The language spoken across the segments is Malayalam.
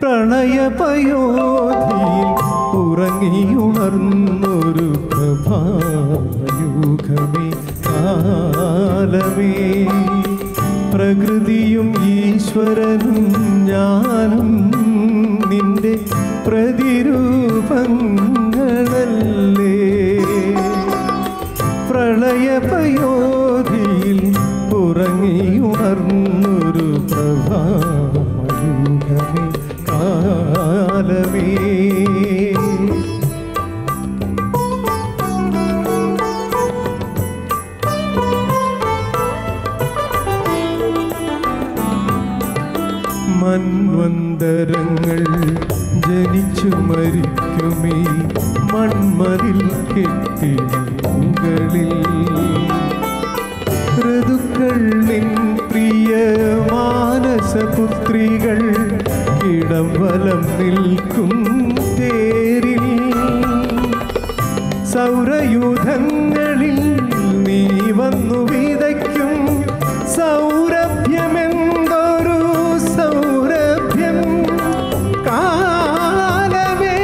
പ്രളയപയോധിയിൽ ഉറങ്ങിയുണർന്നൊരു പ്രഭായുഗമേ കാലമേ പ്രകൃതിയും ഈശ്വരനും ഞാനും നിന്റെ പ്രതിരൂപങ്ങളല്ലേ പ്രളയപയോധിയിൽ ഉറങ്ങിയുണർന്നൊരു പ്രഭായുഗമേ കാലമേ മൺവന്തരങ്ങൾ ജനിച്ചു മരിക്കുമേ മൺമതിൽ കെട്ടിടങ്ങളിൽ ഋതുക്കൾ നിൻ പ്രിയ മാനസപുത്രികൾ ഇടം വലം നിൽക്കും തേരിൽ സൗരയൂഥങ്ങളിൽ നീ വന്നു വിതയ്ക്കും സൗരഭ്യമെന്തൊരു സൗരഭ്യം കാലമേ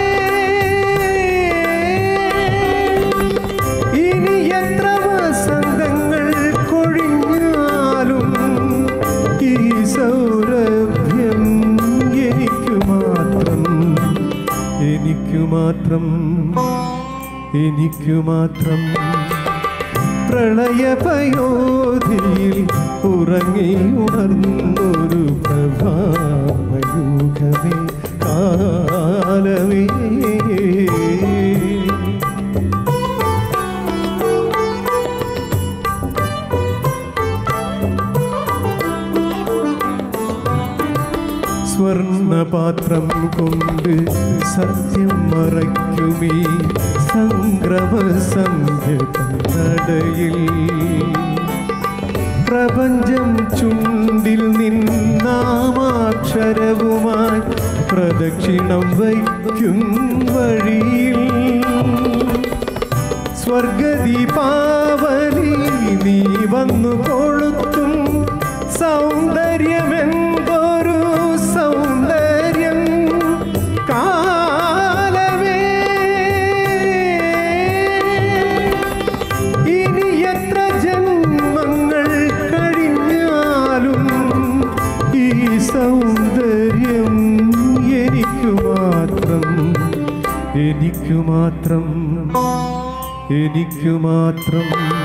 ഇനി എത്ര വസന്തങ്ങൾ കൊഴിഞ്ഞാലും ഈ സൗരഭ്യം എനിക്കു മാത്രം എനിക്കു മാത്രം എനിക്കു മാത്രം പ്രളയപയോധിയിൽ ഉറങ്ങി ഉണർന്നൊരു പ്രഭാമയൂഖമേ കാലമേ സ്വർണപാത്രം കൊണ്ട് സത്യം മറയ്ക്കുമീ സംക്രമ നടയിൽ പ്രപഞ്ചം ചുണ്ടിൽ നിന്നാമാക്ഷരവുമായി പ്രദക്ഷിണം വയ്ക്കും വഴിയിൽ സ്വർഗദീപാവലി നീ വന്നു കൊളുത്തും സൗന്ദര്യമെന്തൊരു സൗന്ദര്യം കാലമേ ഇനി എത്ര ജന്മങ്ങൾ കഴിഞ്ഞാലും ഈ സൗന്ദര്യം എനിക്കു മാത്രം എനിക്കു മാത്രം എനിക്കു മാത്രം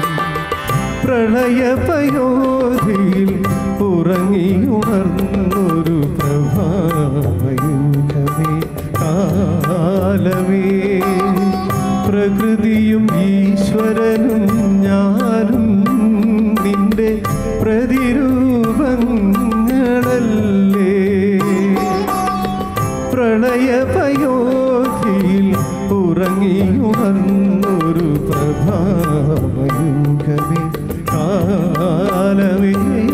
പ്രളയപയോധിയിൽ ഉറങ്ങി ഉണർന്നൊരു പ്രഭായുഗമേ കാലമേ പ്രകൃതിയും ഈശ്വരനും ഞാനും നിന്റെ പ്രതിരൂപങ്ങളല്ലേ പ്രളയപയോധിയിൽ ഉറങ്ങി ഉണർന്നൊരു പ്രഭാമയുഗമേ കാലമേ